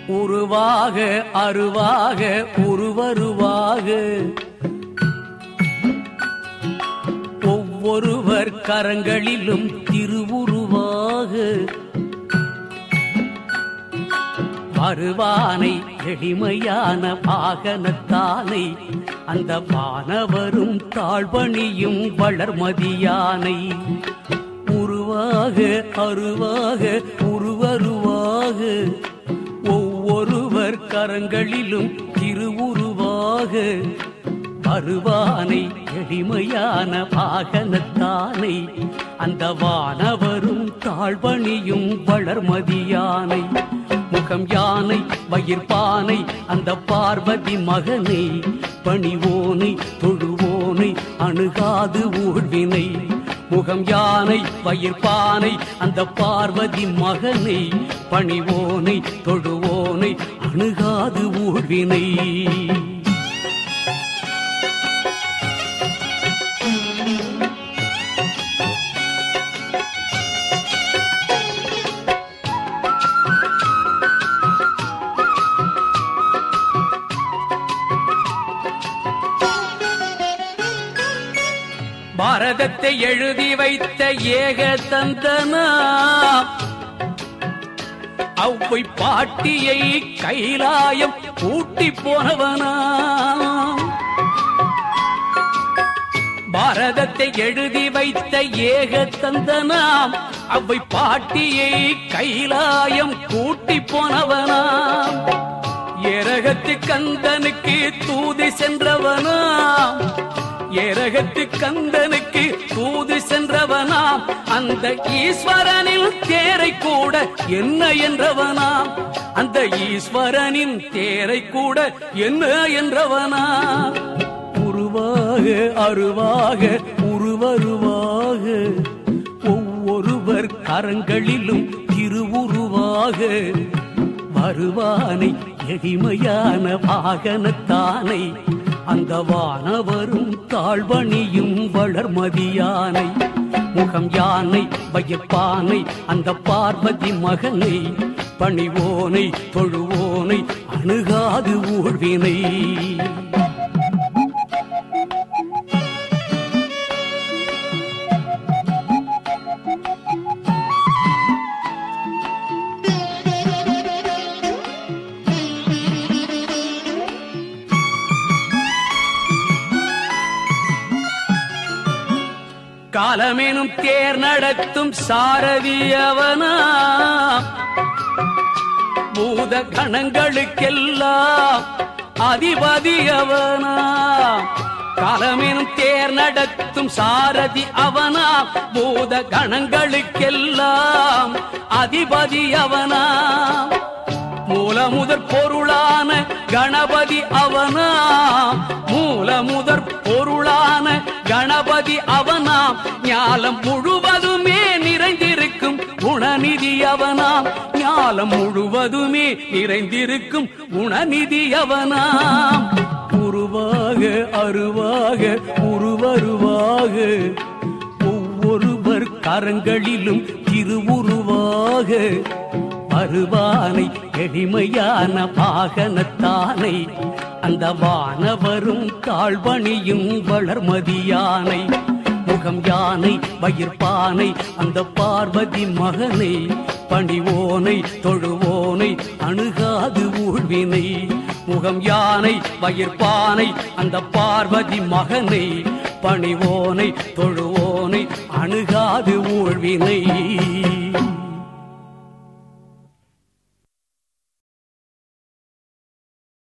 உருவாக அருவாக உருவருவாக ஒவ்வொருவர் கரங்களிலும் திருவுருவாக வருவானை எளிமையான வாகனத்தானை அந்த வானவரும் தாழ்வணியும் வளர்மதியானை உருவாக அருவாக உருவருவாக ஒவ்வொருவர் கரங்களிலும் திருவுருவாக வருவானை எளிமையான வாகனத்தானை அந்த வானவரும் தாழ்வணியும் வளர்மதியானை முகம் யானை வயிற்பானை அந்த பார்வதி மகனை பணிவோனை தொழுவோனை அணுகாது ஊழ்வினை முகம் யானை வயிற்பானை அந்த பார்வதி மகனை பணிவோனை தொழுவோனை அணுகாது ஊழ்வினை பாரதத்தை எழுதி வைத்த ஏக தந்தனா அவ்வை பாட்டியை கைலாயம் கூட்டி போனவனா பாரதத்தை எழுதி வைத்த ஏக தந்தனாம் அவ்வை பாட்டியை கைலாயம் கூட்டி போனவனாம் ஏரகத்து கந்தனுக்கு தூது சென்றவனாம் ஏரகத்து கந்தனுக்கு தூது சென்றவனாம் அந்த ஈஸ்வரனின் தேரை கூட என்ன என்றவனாம் அந்த ஈஸ்வரனின் தேரை கூட என்ன என்றவனாம் உருவாக அருவாக உருவருவாக ஒவ்வொருவர் கரங்களிலும் திருவுருவாக வருவானை எளிமையான வாகனத்தானை அந்த வானவரும் தாழ்வணியும் வளர்மதியானை முகம் யானை வயப்பானை அந்த பார்வதி மகனை பணிவோனை தொழுவோனை அணுகாது ஊழ்வினை காலமெனும் தேர் நடத்தும் சாரதியவனா பூத கணங்களுக்கெல்லாம் அதிபதியவனா காலமெனும் தேர் நடத்தும் சாரதி அவனா பூத கணங்களுக்கெல்லாம் அதிபதி அவனா மூல முதற் பொருளான கணபதி அவனா மூல முதற் பொருளான கணபதி அவனாம் ஞாலம் முழுவதுமே நிறைந்திருக்கும் குணநிதி அவனாம் ஞாலம் முழுவதுமே நிறைந்திருக்கும் குணநிதி அவனாம் உருவாக அருவாக உருவருவாக ஒவ்வொருவர் கரங்களிலும் திருவுருவாக வருவானை எளிமையான வாகனத்தானை அந்த வானவரும் தாழ்வணியும் வளர்மதியானை முகம் யானை வயிற்பானை அந்த பார்வதி மகனை பணிவோனை தொழுவோனை அணுகாது ஊழ்வினை முகம் யானை வயிற்பானை அந்த பார்வதி மகனை பணிவோனை தொழுவோனை அணுகாது ஊழ்வினை